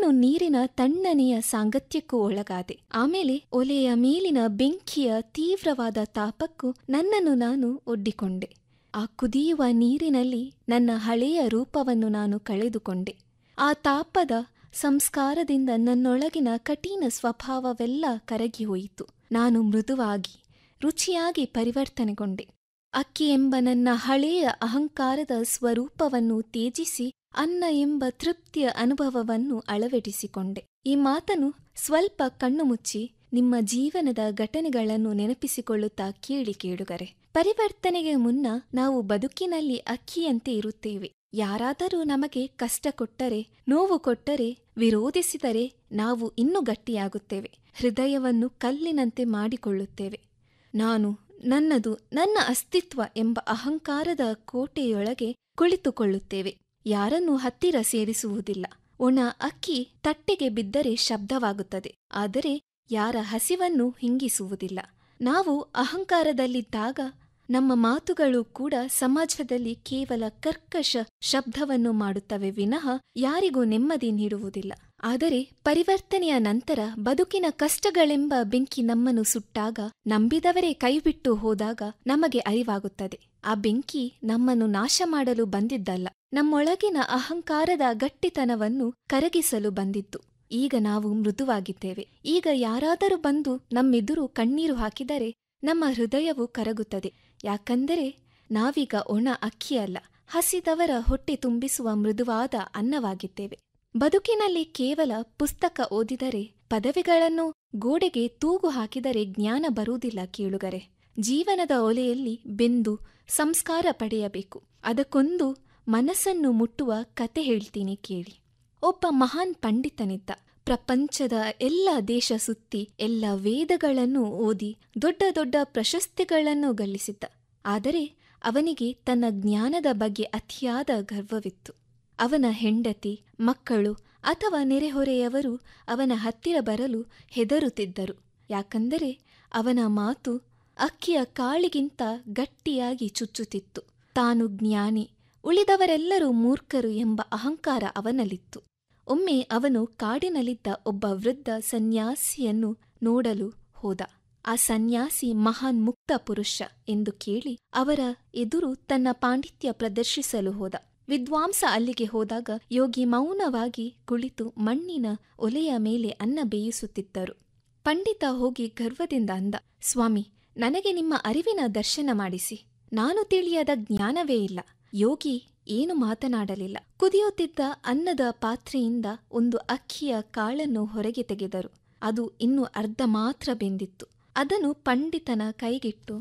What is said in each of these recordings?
ನಾನು ನೀರಿನ ತಣ್ಣನೆಯ ಸಾಂಗತ್ಯಕ್ಕೂ ಒಳಗಾದೆ ಆಮೇಲೆ ಒಲೆಯ ಮೇಲಿನ ಬೆಂಕಿಯ ತೀವ್ರವಾದ ತಾಪಕ್ಕೂ ನನ್ನನ್ನು ನಾನು ಒಡ್ಡಿಕೊಂಡೆ ಆ ಕುದಿಯುವ ನೀರಿನಲ್ಲಿ ನನ್ನ ಹಳೆಯ ರೂಪವನ್ನು ನಾನು ಕಳೆದುಕೊಂಡೆ ಆ ತಾಪದ ಸಂಸ್ಕಾರದಿಂದ ನನ್ನೊಳಗಿನ ಕಠಿಣ ಸ್ವಭಾವವೆಲ್ಲ ಕರಗಿ ಹೋಯಿತು ನಾನು ಮೃದುವಾಗಿ ರುಚಿಯಾಗಿ ಪರಿವರ್ತನೆಗೊಂಡೆ ಅಕ್ಕಿ ಎಂಬ ನನ್ನ ಹಳೆಯ ಅಹಂಕಾರದ ಸ್ವರೂಪವನ್ನು ತ್ಯಜಿಸಿ ಅನ್ನ ಎಂಬ ತೃಪ್ತಿಯ ಅನುಭವವನ್ನು ಅಳವಡಿಸಿಕೊಂಡೆ ಈ ಮಾತನ್ನು ಸ್ವಲ್ಪ ಕಣ್ಣು ಮುಚ್ಚಿ ನಿಮ್ಮ ಜೀವನದ ಘಟನೆಗಳನ್ನು ನೆನಪಿಸಿಕೊಳ್ಳುತ್ತಾ ಕೇಳಿ ಕೇಳುಗರೆ ಪರಿವರ್ತನೆಗೆ ಮುನ್ನ ನಾವು ಬದುಕಿನಲ್ಲಿ ಅಕ್ಕಿಯಂತೆ ಇರುತ್ತೇವೆ ಯಾರಾದರೂ ನಮಗೆ ಕಷ್ಟ ಕೊಟ್ಟರೆ ನೋವು ಕೊಟ್ಟರೆ ವಿರೋಧಿಸಿದರೆ ನಾವು ಇನ್ನೂ ಗಟ್ಟಿಯಾಗುತ್ತೇವೆ ಹೃದಯವನ್ನು ಕಲ್ಲಿನಂತೆ ಮಾಡಿಕೊಳ್ಳುತ್ತೇವೆ ನಾನು ನನ್ನದು ನನ್ನ ಅಸ್ತಿತ್ವ ಎಂಬ ಅಹಂಕಾರದ ಕೋಟೆಯೊಳಗೆ ಕುಳಿತುಕೊಳ್ಳುತ್ತೇವೆ ಯಾರನ್ನೂ ಹತ್ತಿರ ಸೇರಿಸುವುದಿಲ್ಲ ಒಣ ಅಕ್ಕಿ ತಟ್ಟೆಗೆ ಬಿದ್ದರೆ ಶಬ್ದವಾಗುತ್ತದೆ ಆದರೆ ಯಾರ ಹಸಿವನ್ನು ಹಿಂಗಿಸುವುದಿಲ್ಲ ನಾವು ಅಹಂಕಾರದಲ್ಲಿದ್ದಾಗ ನಮ್ಮ ಮಾತುಗಳು ಕೂಡ ಸಮಾಜದಲ್ಲಿ ಕೇವಲ ಕರ್ಕಶ ಶಬ್ದವನ್ನು ಮಾಡುತ್ತವೆ ವಿನಃ ಯಾರಿಗೂ ನೆಮ್ಮದಿ ನೀಡುವುದಿಲ್ಲ ಆದರೆ ಪರಿವರ್ತನೆಯ ನಂತರ ಬದುಕಿನ ಕಷ್ಟಗಳೆಂಬ ಬೆಂಕಿ ನಮ್ಮನ್ನು ಸುಟ್ಟಾಗ ನಂಬಿದವರೇ ಕೈಬಿಟ್ಟು ಹೋದಾಗ ನಮಗೆ ಅರಿವಾಗುತ್ತದೆ ಆ ಬೆಂಕಿ ನಮ್ಮನ್ನು ನಾಶ ಮಾಡಲು ಬಂದಿದ್ದಲ್ಲ ನಮ್ಮೊಳಗಿನ ಅಹಂಕಾರದ ಗಟ್ಟಿತನವನ್ನು ಕರಗಿಸಲು ಬಂದಿತ್ತು ಈಗ ನಾವು ಮೃದುವಾಗಿದ್ದೇವೆ ಈಗ ಯಾರಾದರೂ ಬಂದು ನಮ್ಮೆದುರು ಕಣ್ಣೀರು ಹಾಕಿದರೆ ನಮ್ಮ ಹೃದಯವು ಕರಗುತ್ತದೆ ಯಾಕಂದರೆ ನಾವೀಗ ಒಣ ಅಕ್ಕಿಯಲ್ಲ ಹಸಿದವರ ಹೊಟ್ಟೆ ತುಂಬಿಸುವ ಮೃದುವಾದ ಅನ್ನವಾಗಿದ್ದೇವೆ ಬದುಕಿನಲ್ಲಿ ಕೇವಲ ಪುಸ್ತಕ ಓದಿದರೆ ಪದವಿಗಳನ್ನು ಗೋಡೆಗೆ ತೂಗು ಹಾಕಿದರೆ ಜ್ಞಾನ ಬರುವುದಿಲ್ಲ ಕೇಳುಗರೆ ಜೀವನದ ಒಲೆಯಲ್ಲಿ ಬೆಂದು ಸಂಸ್ಕಾರ ಪಡೆಯಬೇಕು ಅದಕ್ಕೊಂದು ಮನಸ್ಸನ್ನು ಮುಟ್ಟುವ ಕತೆ ಹೇಳ್ತೀನಿ ಕೇಳಿ ಒಬ್ಬ ಮಹಾನ್ ಪಂಡಿತನಿದ್ದ ಪ್ರಪಂಚದ ಎಲ್ಲ ದೇಶ ಸುತ್ತಿ ಎಲ್ಲ ವೇದಗಳನ್ನು ಓದಿ ದೊಡ್ಡ ದೊಡ್ಡ ಪ್ರಶಸ್ತಿಗಳನ್ನು ಗಳಿಸಿದ್ದ ಆದರೆ ಅವನಿಗೆ ತನ್ನ ಜ್ಞಾನದ ಬಗ್ಗೆ ಅತಿಯಾದ ಗರ್ವವಿತ್ತು ಅವನ ಹೆಂಡತಿ ಮಕ್ಕಳು ಅಥವಾ ನೆರೆಹೊರೆಯವರು ಅವನ ಹತ್ತಿರ ಬರಲು ಹೆದರುತ್ತಿದ್ದರು ಯಾಕಂದರೆ ಅವನ ಮಾತು ಅಕ್ಕಿಯ ಕಾಳಿಗಿಂತ ಗಟ್ಟಿಯಾಗಿ ಚುಚ್ಚುತ್ತಿತ್ತು ತಾನು ಜ್ಞಾನಿ ಉಳಿದವರೆಲ್ಲರೂ ಮೂರ್ಖರು ಎಂಬ ಅಹಂಕಾರ ಅವನಲ್ಲಿತ್ತು ಒಮ್ಮೆ ಅವನು ಕಾಡಿನಲ್ಲಿದ್ದ ಒಬ್ಬ ವೃದ್ಧ ಸನ್ಯಾಸಿಯನ್ನು ನೋಡಲು ಹೋದ ಆ ಸನ್ಯಾಸಿ ಮಹಾನ್ ಮುಕ್ತ ಪುರುಷ ಎಂದು ಕೇಳಿ ಅವರ ಎದುರು ತನ್ನ ಪಾಂಡಿತ್ಯ ಪ್ರದರ್ಶಿಸಲು ಹೋದ ವಿದ್ವಾಂಸ ಅಲ್ಲಿಗೆ ಹೋದಾಗ ಯೋಗಿ ಮೌನವಾಗಿ ಕುಳಿತು ಮಣ್ಣಿನ ಒಲೆಯ ಮೇಲೆ ಅನ್ನ ಬೇಯಿಸುತ್ತಿದ್ದರು ಪಂಡಿತ ಹೋಗಿ ಗರ್ವದಿಂದ ಅಂದ ಸ್ವಾಮಿ ನನಗೆ ನಿಮ್ಮ ಅರಿವಿನ ದರ್ಶನ ಮಾಡಿಸಿ ನಾನು ತಿಳಿಯದ ಜ್ಞಾನವೇ ಇಲ್ಲ ಯೋಗಿ ಏನು ಮಾತನಾಡಲಿಲ್ಲ ಕುದಿಯುತ್ತಿದ್ದ ಅನ್ನದ ಪಾತ್ರೆಯಿಂದ ಒಂದು ಅಕ್ಕಿಯ ಕಾಳನ್ನು ಹೊರಗೆ ತೆಗೆದರು ಅದು ಇನ್ನು ಅರ್ಧ ಮಾತ್ರ ಬೆಂದಿತ್ತು ಅದನ್ನು ಪಂಡಿತನ ಕೈಗಿಟ್ಟು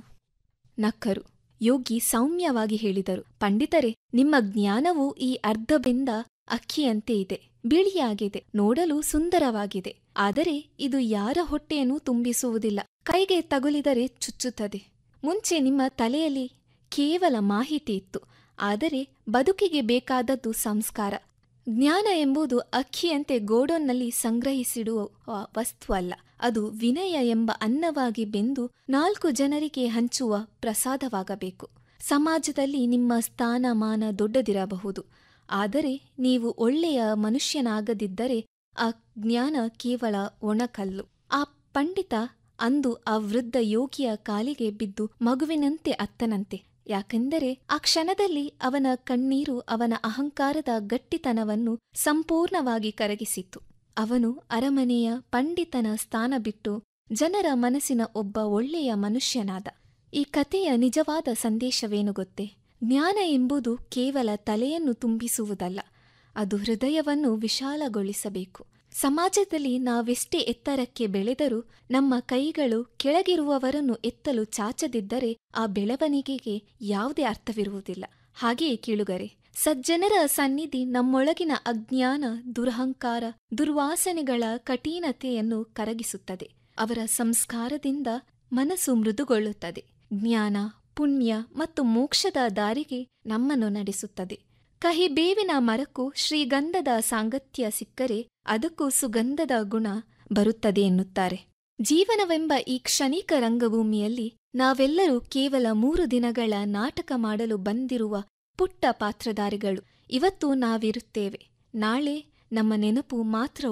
ನಕ್ಕರು ಯೋಗಿ ಸೌಮ್ಯವಾಗಿ ಹೇಳಿದರು ಪಂಡಿತರೆ ನಿಮ್ಮ ಜ್ಞಾನವು ಈ ಅರ್ಧ ಬೆಂದ ಅಕ್ಕಿಯಂತೆ ಇದೆ ಬಿಳಿಯಾಗಿದೆ ನೋಡಲು ಸುಂದರವಾಗಿದೆ ಆದರೆ ಇದು ಯಾರ ಹೊಟ್ಟೆಯನ್ನು ತುಂಬಿಸುವುದಿಲ್ಲ ಕೈಗೆ ತಗುಲಿದರೆ ಚುಚ್ಚುತ್ತದೆ ಮುಂಚೆ ನಿಮ್ಮ ತಲೆಯಲ್ಲಿ ಕೇವಲ ಮಾಹಿತಿ ಇತ್ತು ಆದರೆ ಬದುಕಿಗೆ ಬೇಕಾದದ್ದು ಸಂಸ್ಕಾರ ಜ್ಞಾನ ಎಂಬುದು ಅಕ್ಕಿಯಂತೆ ಗೋಡೋನ್ನಲ್ಲಿ ಸಂಗ್ರಹಿಸಿಡುವ ವಸ್ತು ಅಲ್ಲ ಅದು ವಿನಯ ಎಂಬ ಅನ್ನವಾಗಿ ಬೆಂದು ನಾಲ್ಕು ಜನರಿಗೆ ಹಂಚುವ ಪ್ರಸಾದವಾಗಬೇಕು ಸಮಾಜದಲ್ಲಿ ನಿಮ್ಮ ಸ್ಥಾನಮಾನ ದೊಡ್ಡದಿರಬಹುದು ಆದರೆ ನೀವು ಒಳ್ಳೆಯ ಮನುಷ್ಯನಾಗದಿದ್ದರೆ ಆ ಜ್ಞಾನ ಕೇವಲ ಒಣಕಲ್ಲು ಆ ಪಂಡಿತ ಅಂದು ಆ ವೃದ್ಧ ಯೋಗಿಯ ಕಾಲಿಗೆ ಬಿದ್ದು ಮಗುವಿನಂತೆ ಅತ್ತನಂತೆ ಯಾಕೆಂದರೆ ಆ ಕ್ಷಣದಲ್ಲಿ ಅವನ ಕಣ್ಣೀರು ಅವನ ಅಹಂಕಾರದ ಗಟ್ಟಿತನವನ್ನು ಸಂಪೂರ್ಣವಾಗಿ ಕರಗಿಸಿತ್ತು ಅವನು ಅರಮನೆಯ ಪಂಡಿತನ ಸ್ಥಾನ ಬಿಟ್ಟು ಜನರ ಮನಸ್ಸಿನ ಒಬ್ಬ ಒಳ್ಳೆಯ ಮನುಷ್ಯನಾದ ಈ ಕಥೆಯ ನಿಜವಾದ ಸಂದೇಶವೇನು ಗೊತ್ತೇ ಜ್ಞಾನ ಎಂಬುದು ಕೇವಲ ತಲೆಯನ್ನು ತುಂಬಿಸುವುದಲ್ಲ ಅದು ಹೃದಯವನ್ನು ವಿಶಾಲಗೊಳಿಸಬೇಕು ಸಮಾಜದಲ್ಲಿ ನಾವೆಷ್ಟೇ ಎತ್ತರಕ್ಕೆ ಬೆಳೆದರೂ ನಮ್ಮ ಕೈಗಳು ಕೆಳಗಿರುವವರನ್ನು ಎತ್ತಲು ಚಾಚದಿದ್ದರೆ ಆ ಬೆಳವಣಿಗೆಗೆ ಯಾವುದೇ ಅರ್ಥವಿರುವುದಿಲ್ಲ ಹಾಗೆಯೇ ಕೇಳುಗರೆ ಸಜ್ಜನರ ಸನ್ನಿಧಿ ನಮ್ಮೊಳಗಿನ ಅಜ್ಞಾನ ದುರಹಂಕಾರ ದುರ್ವಾಸನೆಗಳ ಕಠಿಣತೆಯನ್ನು ಕರಗಿಸುತ್ತದೆ ಅವರ ಸಂಸ್ಕಾರದಿಂದ ಮನಸ್ಸು ಮೃದುಗೊಳ್ಳುತ್ತದೆ ಜ್ಞಾನ ಪುಣ್ಯ ಮತ್ತು ಮೋಕ್ಷದ ದಾರಿಗೆ ನಮ್ಮನ್ನು ನಡೆಸುತ್ತದೆ ಕಹಿ ಬೇವಿನ ಮರಕ್ಕೂ ಶ್ರೀಗಂಧದ ಸಾಂಗತ್ಯ ಸಿಕ್ಕರೆ ಅದಕ್ಕೂ ಸುಗಂಧದ ಗುಣ ಬರುತ್ತದೆ ಎನ್ನುತ್ತಾರೆ ಜೀವನವೆಂಬ ಈ ಕ್ಷಣಿಕ ರಂಗಭೂಮಿಯಲ್ಲಿ ನಾವೆಲ್ಲರೂ ಕೇವಲ ಮೂರು ದಿನಗಳ ನಾಟಕ ಮಾಡಲು ಬಂದಿರುವ ಪುಟ್ಟ ಪಾತ್ರಧಾರಿಗಳು ಇವತ್ತು ನಾವಿರುತ್ತೇವೆ ನಾಳೆ ನಮ್ಮ ನೆನಪು ಮಾತ್ರ